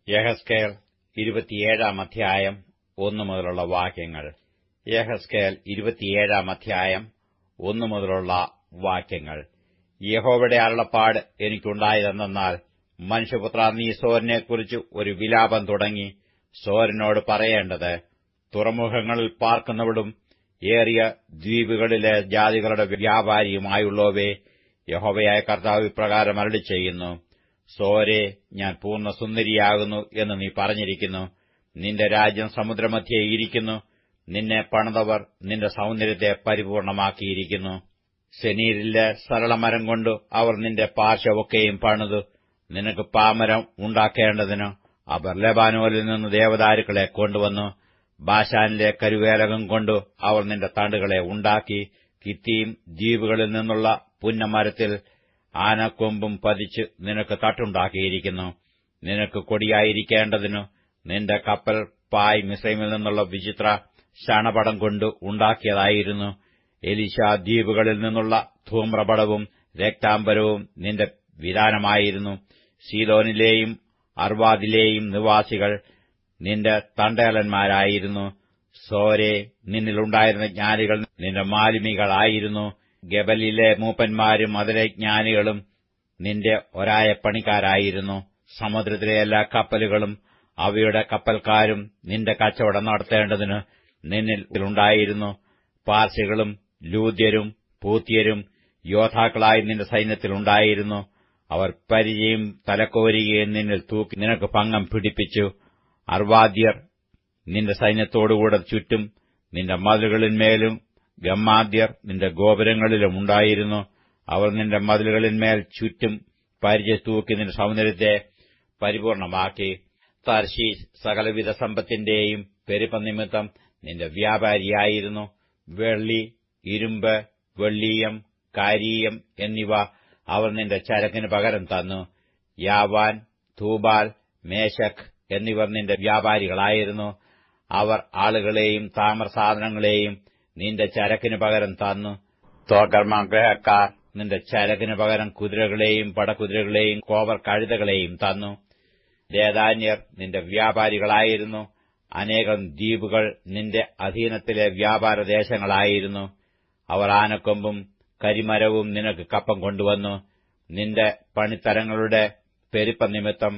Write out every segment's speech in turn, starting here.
യഹസ്കേൽ ഇരുപത്തിയേഴാം അധ്യായം ഒന്നു മുതലുള്ള വാക്യങ്ങൾ യഹസ്കേൽ ഇരുപത്തിയേഴാം അധ്യായം ഒന്നു മുതലുള്ള വാക്യങ്ങൾ യഹോവയുടെ അരുളപ്പാട് എനിക്കുണ്ടായതെന്നാൽ മനുഷ്യപുത്ര നീ സോരനെക്കുറിച്ച് ഒരു വിലാപം തുടങ്ങി സോരനോട് പറയേണ്ടത് തുറമുഖങ്ങളിൽ പാർക്കുന്നവളും ഏറിയ ദ്വീപുകളിലെ ജാതികളുടെ വ്യാപാരിയുമായുള്ളവേ യഹോവയായ കർത്താവ് ഇപ്രകാരം അരളി ചെയ്യുന്നു സോരെ ഞാൻ പൂർണ്ണ സുന്ദരിയാകുന്നു എന്ന് നീ പറഞ്ഞിരിക്കുന്നു നിന്റെ രാജ്യം സമുദ്രമധ്യേ ഇരിക്കുന്നു നിന്നെ പണിതവർ നിന്റെ സൗന്ദര്യത്തെ പരിപൂർണമാക്കിയിരിക്കുന്നു ശനീരിലെ സരളമരം കൊണ്ട് അവർ നിന്റെ പാർശ്വമൊക്കെയും പണിതു നിനക്ക് പാമരം ഉണ്ടാക്കേണ്ടതിന് അവർ ലബാനോലിൽ നിന്ന് ദേവദാരുക്കളെ കൊണ്ടുവന്നു ബാഷാനിലെ കരുവേലകം കൊണ്ട് അവർ നിന്റെ തണ്ടുകളെ ഉണ്ടാക്കി കിത്തിയും ദ്വീപുകളിൽ നിന്നുള്ള പുന്നമരത്തിൽ ആനക്കൊമ്പും പതിച്ച് നിനക്ക് തട്ടുണ്ടാക്കിയിരിക്കുന്നു നിനക്ക് കൊടിയായിരിക്കേണ്ടതിനു നിന്റെ കപ്പൽ പായ് മിസൈമിൽ നിന്നുള്ള വിചിത്ര ശണപടം കൊണ്ട് ഉണ്ടാക്കിയതായിരുന്നു എലിശ ദ്വീപുകളിൽ നിന്നുള്ള ധൂമ്രപടവും രക്താംബരവും നിന്റെ വിധാനമായിരുന്നു സീലോനിലെയും അർവാദിലെയും നിവാസികൾ നിന്റെ തണ്ടേലന്മാരായിരുന്നു സോരെ നിന്നിലുണ്ടായിരുന്ന ജ്ഞാനികൾ നിന്റെ മാലിമികളായിരുന്നു ഗബലിലെ മൂപ്പന്മാരും അതിലെ ജ്ഞാനികളും നിന്റെ ഒരായ പണിക്കാരായിരുന്നു സമുദ്രത്തിലെ എല്ലാ കപ്പലുകളും അവയുടെ കപ്പൽക്കാരും നിന്റെ കച്ചവടം നടത്തേണ്ടതിന് നിന്നിൽ ഉണ്ടായിരുന്നു പാർസികളും ലൂദ്യരും പൂത്യരും യോദ്ധാക്കളായി നിന്റെ സൈന്യത്തിലുണ്ടായിരുന്നു അവർ പരിചയും തലക്കോരികയും നിന്നിൽ തൂക്കി നിനക്ക് ഭംഗം പിടിപ്പിച്ചു അർവാദ്യർ നിന്റെ സൈന്യത്തോടുകൂടെ ചുറ്റും നിന്റെ മതിലുകളിന്മേലും ഗമ്മാദ്യർ നിന്റെ ഗോപുരങ്ങളിലും ഉണ്ടായിരുന്നു അവർ നിന്റെ മതിലുകളിന്മേൽ ചുറ്റും പരിചയ തൂക്കി നിന്റെ സൗന്ദര്യത്തെ പരിപൂർണമാക്കി തർശീഷ് സകലവിധ സമ്പത്തിന്റെയും പെരുപ്പ നിമിത്തം നിന്റെ വ്യാപാരിയായിരുന്നു വെള്ളി ഇരുമ്പ് വെള്ളീയം കാരീയം എന്നിവ അവർ നിന്റെ ചരക്കിന് പകരം തന്നു യാവാൻ തൂബാൽ മേശക് എന്നിവർ നിന്റെ വ്യാപാരികളായിരുന്നു അവർ ആളുകളെയും താമരസാധനങ്ങളെയും നിന്റെ ചരക്കിന് പകരം തന്നു തോക്കർമാഗ്രഹക്കാർ നിന്റെ ചരക്കിന് പകരം കുതിരകളെയും പടക്കുതിരകളെയും കോവർ കഴുതകളെയും തന്നു ദേദാന്യർ നിന്റെ വ്യാപാരികളായിരുന്നു അനേകം ദ്വീപുകൾ നിന്റെ അധീനത്തിലെ വ്യാപാരദേശങ്ങളായിരുന്നു അവർ ആനക്കൊമ്പും കരിമരവും നിനക്ക് കപ്പം കൊണ്ടുവന്നു നിന്റെ പണിത്തരങ്ങളുടെ പെരുപ്പ നിമിത്തം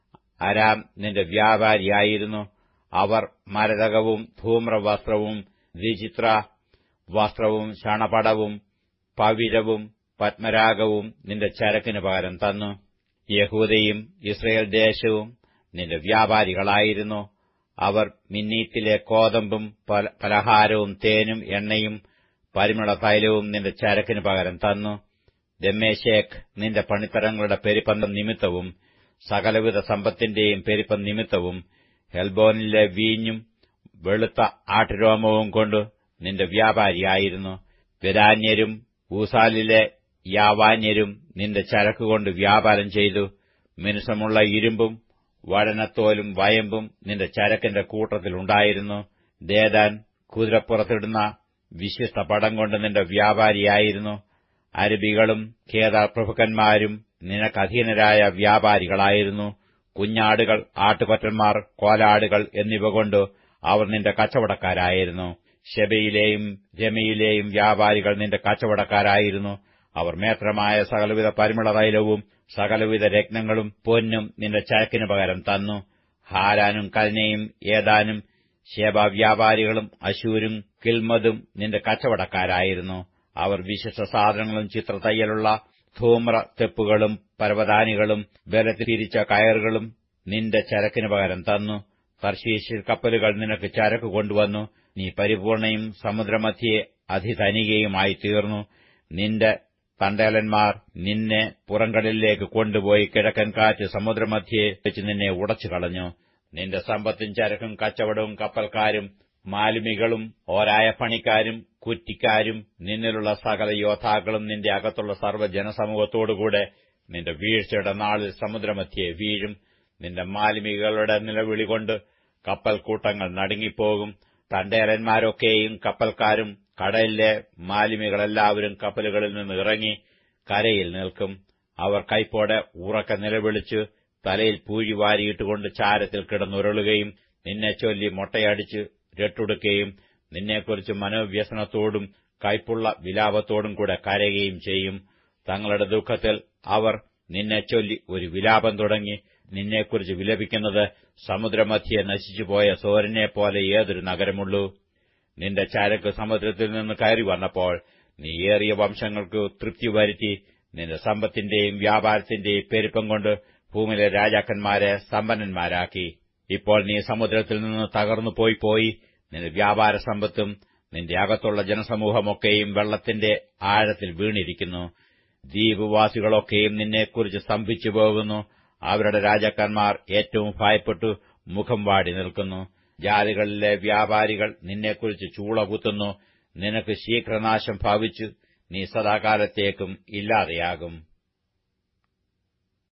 അരാം നിന്റെ വ്യാപാരിയായിരുന്നു അവർ മരതകവും ധൂമ്രവസ്ത്രവും വിചിത്ര വസ്ത്രവും ശണപടവും പവിഴവും പത്മരാഗവും നിന്റെ ചരക്കിന് പകരം തന്നു യഹൂദയും ഇസ്രയേൽ ദേശവും നിന്റെ വ്യാപാരികളായിരുന്നു അവർ മിന്നീത്തിലെ കോതമ്പും പലഹാരവും തേനും എണ്ണയും പരിമള തൈലവും നിന്റെ ചരക്കിന് പകരം തന്നു ദമ്മേശേഖ് നിന്റെ പണിത്തരങ്ങളുടെ പെരുപ്പം നിമിത്തവും സകലവിധ സമ്പത്തിന്റെയും പെരുപ്പം നിമിത്തവും ഹെൽബോനിലെ വീഞ്ഞും വെളുത്ത ആട്ടുരോമവും കൊണ്ട് നിന്റെ വ്യാപാരിയായിരുന്നു വിരാന്യരും ഊസാലിലെ യാവാന്യരും നിന്റെ ചരക്കുകൊണ്ട് വ്യാപാരം ചെയ്തു മിനുസമുള്ള ഇരുമ്പും വഴനത്തോലും വയമ്പും നിന്റെ ചരക്കിന്റെ കൂട്ടത്തിലുണ്ടായിരുന്നു ദേദാൻ കുതിരപ്പുറത്തിടുന്ന വിശിഷ്ട പടം കൊണ്ട് നിന്റെ വ്യാപാരിയായിരുന്നു അരബികളും കേദാർ പ്രഭുക്കന്മാരും നിനക്കധീനരായ വ്യാപാരികളായിരുന്നു കുഞ്ഞാടുകൾ ആട്ടുപറ്റന്മാർ കോലാടുകൾ എന്നിവ കൊണ്ട് അവർ നിന്റെ കച്ചവടക്കാരായിരുന്നു ഷെബയിലെയും രമയിലെയും വ്യാപാരികൾ നിന്റെ കച്ചവടക്കാരായിരുന്നു അവർ മേത്രമായ സകലവിധ പരിമള തൈലവും സകലവിധ രത്നങ്ങളും പൊന്നും നിന്റെ ചരക്കിന് പകരം തന്നു ഹാരാനും കൽനയും ഏതാനും ശേബ വ്യാപാരികളും അശൂരും കിൽമതും നിന്റെ കച്ചവടക്കാരായിരുന്നു അവർ വിശിഷ്ട സാധനങ്ങളും ചിത്രതയ്യലുള്ള ധൂമ്ര തെപ്പുകളും പരവതാനികളും ബലത്തിരിച്ച കയറുകളും നിന്റെ ചരക്കിന് പകരം തന്നു തർശീശിൽ കപ്പലുകൾ നിനക്ക് ചരക്ക് കൊണ്ടുവന്നു നീ പരിപൂർണയും സമുദ്രമധ്യേ അധിധനികയുമായി തീർന്നു നിന്റെ തണ്ടേലന്മാർ നിന്നെ പുറംകടലിലേക്ക് കൊണ്ടുപോയി കിഴക്കൻ കാറ്റ് സമുദ്രമധ്യേ വെച്ച് നിന്നെ ഉടച്ചു കളഞ്ഞു നിന്റെ സമ്പത്തും ചരക്കും കച്ചവടവും കപ്പൽക്കാരും മാലുമികളും ഓരായ പണിക്കാരും കുറ്റിക്കാരും നിന്നിലുള്ള സകല യോദ്ധാക്കളും നിന്റെ അകത്തുള്ള സർവ്വ ജനസമൂഹത്തോടുകൂടെ നിന്റെ വീഴ്ചയുടെ നാളിൽ സമുദ്രമധ്യേ വീഴും നിന്റെ മാലിമികളുടെ നിലവിളി കൊണ്ട് കപ്പൽ കൂട്ടങ്ങൾ നടുങ്ങിപ്പോകും തണ്ടേലന്മാരൊക്കെയും കപ്പൽക്കാരും കടലിലെ മാലിമികളെല്ലാവരും കപ്പലുകളിൽ നിന്ന് ഇറങ്ങി കരയിൽ നിൽക്കും അവർ കൈപ്പോടെ ഉറക്ക നിലവിളിച്ച് തലയിൽ പൂഴി വാരിയിട്ടുകൊണ്ട് ചാരത്തിൽ കിടന്നുരുളുകയും നിന്നെ ചൊല്ലി മൊട്ടയടിച്ച് രട്ടുടുക്കുകയും നിന്നെക്കുറിച്ച് മനോവ്യസനത്തോടും കൈപ്പുള്ള വിലാപത്തോടും കൂടെ കരയുകയും ചെയ്യും തങ്ങളുടെ ദുഃഖത്തിൽ അവർ നിന്നെ ചൊല്ലി ഒരു വിലാപം തുടങ്ങി നിന്നെക്കുറിച്ച് വിലപിക്കുന്നത് സമുദ്രമധ്യെ നശിച്ചുപോയ സോരനെ പോലെ ഏതൊരു നഗരമുള്ളൂ നിന്റെ ചരക്ക് സമുദ്രത്തിൽ നിന്ന് കയറി വന്നപ്പോൾ നീ ഏറിയ വംശങ്ങൾക്ക് തൃപ്തി വരുത്തി നിന്റെ സമ്പത്തിന്റെയും വ്യാപാരത്തിന്റെയും പെരുപ്പം കൊണ്ട് ഭൂമിയിലെ രാജാക്കന്മാരെ സമ്പന്നന്മാരാക്കി ഇപ്പോൾ നീ സമുദ്രത്തിൽ നിന്ന് തകർന്നു പോയി പോയി നിന്റെ വ്യാപാര സമ്പത്തും നിന്റെ അകത്തുള്ള ജനസമൂഹമൊക്കെയും വെള്ളത്തിന്റെ ആഴത്തിൽ വീണിരിക്കുന്നു ദ്വീപവാസികളൊക്കെയും നിന്നെക്കുറിച്ച് സ്തംഭിച്ചു പോകുന്നു അവരുടെ രാജാക്കന്മാർ ഏറ്റവും ഭയപ്പെട്ടു മുഖം വാടി നിൽക്കുന്നു ജാതികളിലെ വ്യാപാരികൾ നിന്നെക്കുറിച്ച് ചൂളകുത്തുന്നു നിനക്ക് ശീഘ്രനാശം ഭാവിച്ചു നീ സദാകാലത്തേക്കും ഇല്ലാതെയാകും